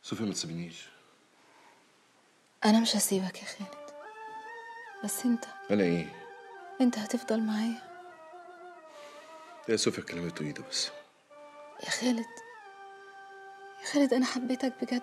صوفيا ما تسيبنيش انا مش هسيبك يا خالد بس انت انا ايه انت هتفضل معايا يا صوفيا الكلام اللي ده بس يا خالد يا خالد انا حبيتك بجد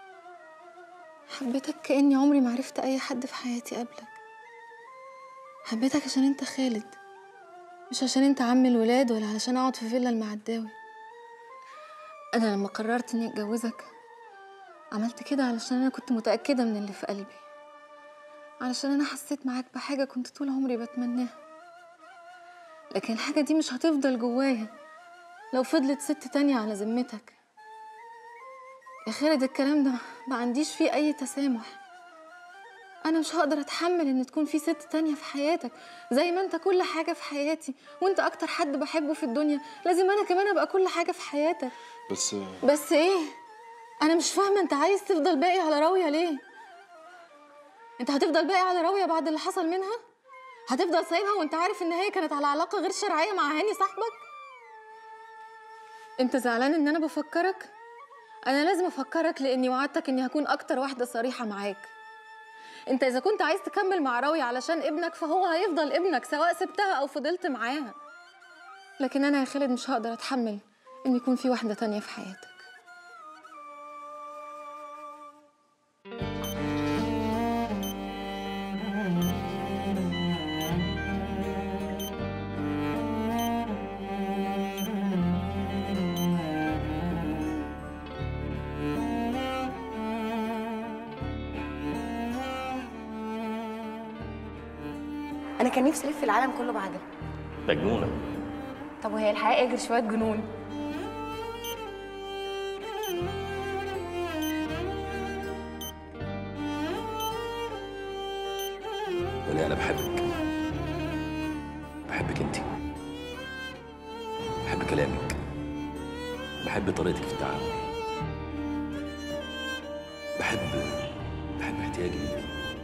حبيتك كاني عمري ما عرفت اي حد في حياتي قبلك حبيتك عشان انت خالد مش عشان انت عم الولاد ولا علشان اقعد في فيلا المعداوي انا لما قررت اني اتجوزك عملت كده علشان انا كنت متاكده من اللي في قلبي علشان انا حسيت معاك بحاجه كنت طول عمري بتمناها لكن الحاجه دي مش هتفضل جوايا لو فضلت ست تانية على ذمتك يا خالد الكلام ده ما عنديش فيه أي تسامح أنا مش هقدر أتحمل إن تكون في ست تانية في حياتك زي ما أنت كل حاجة في حياتي وأنت أكتر حد بحبه في الدنيا لازم أنا كمان أبقى كل حاجة في حياتك بس بس إيه؟ أنا مش فاهمة أنت عايز تفضل باقي على راوية ليه؟ أنت هتفضل باقي على راوية بعد اللي حصل منها؟ هتفضل سايبها وأنت عارف إن هي كانت على علاقة غير شرعية مع هاني صاحبك؟ انت زعلان ان انا بفكرك انا لازم افكرك لاني وعدتك اني هكون اكتر واحده صريحه معاك انت اذا كنت عايز تكمل مع راوي علشان ابنك فهو هيفضل ابنك سواء سبتها او فضلت معاها لكن انا يا خالد مش هقدر اتحمل ان يكون في واحده تانية في حياتك انا كان نفسي الف العالم كله بعجله مجنونه طب وهي الحقيقه غير شويه جنون ولا انا بحبك بحبك انت بحب كلامك بحب طريقتك في التعامل بحب بحب احتياجي ليك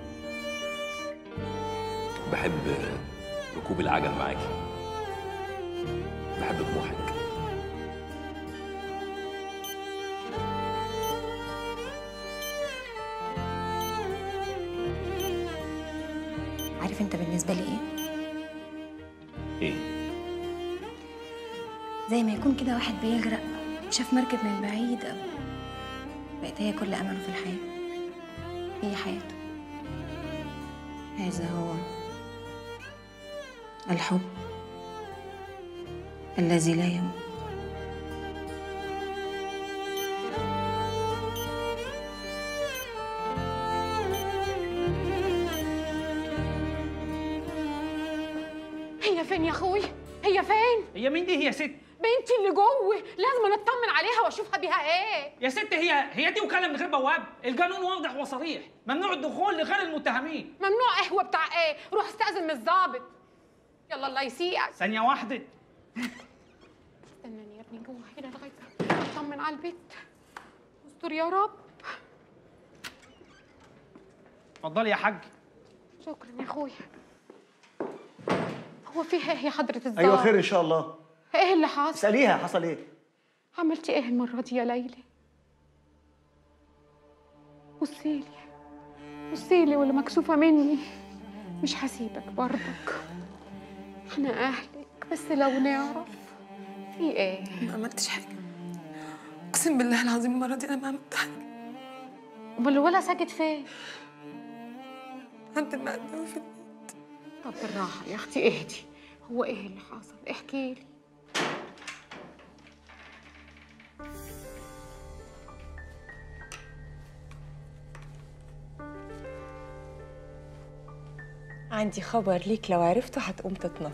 بحب ركوب العجل معاكي بحب طموحك عارف انت بالنسبه لي ايه ايه زي ما يكون كده واحد بيغرق شاف مركب من بعيد قوي بقت هي كل امله في الحياه هي حياته هذا هو الحب الذي لا يموت هي فين يا اخوي هي فين هي مين دي هي ست بنتي اللي جوه لازم نطمن عليها واشوفها بيها ايه يا ست هي هي دي وكاله من غير بواب القانون واضح وصريح ممنوع الدخول لغير المتهمين ممنوع قهوه بتاع ايه روح استاذن من الضابط يلا الله يسيئك ثانيه واحده استناني يا ابني جوه هنا لغايه اطمن على البيت استر يا رب اتفضلي يا حاج شكرا يا اخويا هو في ايه يا حضره الضابط ايوه خير ان شاء الله ايه اللي حصل اساليها حصل ايه عملتي ايه المره دي يا ليلى بصيلي بصيلي واللي مكسوفه مني مش هسيبك برضك احنا اهلك بس لو نعرف في ايه ما عملتش حاجة أقسم بالله العظيم المرة دي أنا ما عملت حاجة امال الولا ساكت فين عند المقدمة في طب بالراحه يا اختي اهدي هو ايه اللي حصل احكي لي عندي خبر ليك لو عرفته هتقوم تتنطط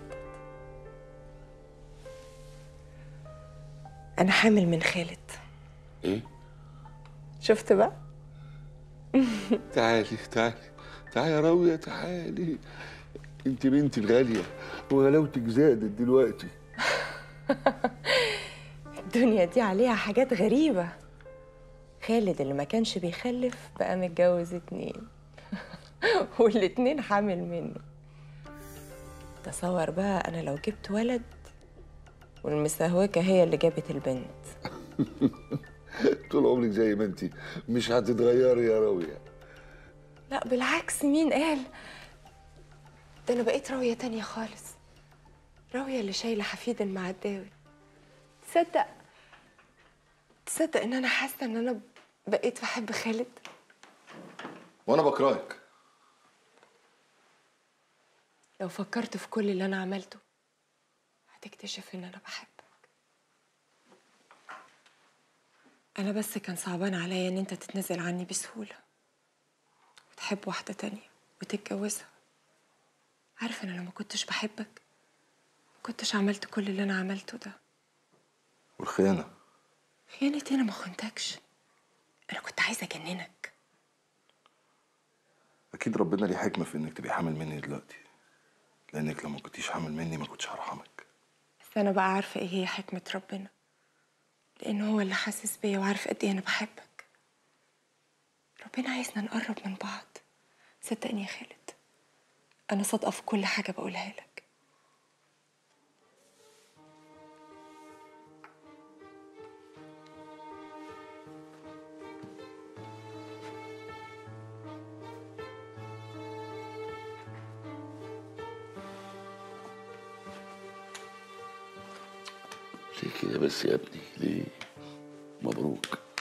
أنا حامل من خالد ايه شفت بقى؟ تعالي تعالي تعالي يا راوية تعالي انت بنتي الغالية وغلاوتك زادت دلوقتي الدنيا دي عليها حاجات غريبة خالد اللي ما كانش بيخلف بقى متجوز اتنين والاتنين حامل منه تصور بقى أنا لو جبت ولد والمسهوكة هي اللي جابت البنت طول عمرك زي ما انت مش هتتغيري يا راويه لا بالعكس مين قال ده انا بقيت راوية تانية خالص راوية اللي شايلة حفيد المعداوي تصدق تصدق ان انا حاسة ان انا بقيت بحب خالد وانا بكرهك لو فكرت في كل اللي انا عملته هتكتشف ان انا بحبك انا بس كان صعبان عليا ان انت تتنازل عني بسهولة وتحب واحدة تانية وتتجوزها عارف انا لو ما كنتش بحبك ما كنتش عملت كل اللي انا عملته ده والخيانه خيانتي انا ما خنتكش انا كنت عايزه اجننك اكيد ربنا ليه حكمه في انك تبقي حامل مني دلوقتي لانك لو ما كنتيش حامل مني ما كنتش هرحمك بس انا بقى عارفه ايه هي حكمه ربنا لان هو اللي حاسس بيا وعارف قد ايه انا بحبك ربنا عايزنا نقرب من بعض صدقني يا خالد انا صادقه في كل حاجه بقولها لك ليه كده بس يا ابني ليه مبروك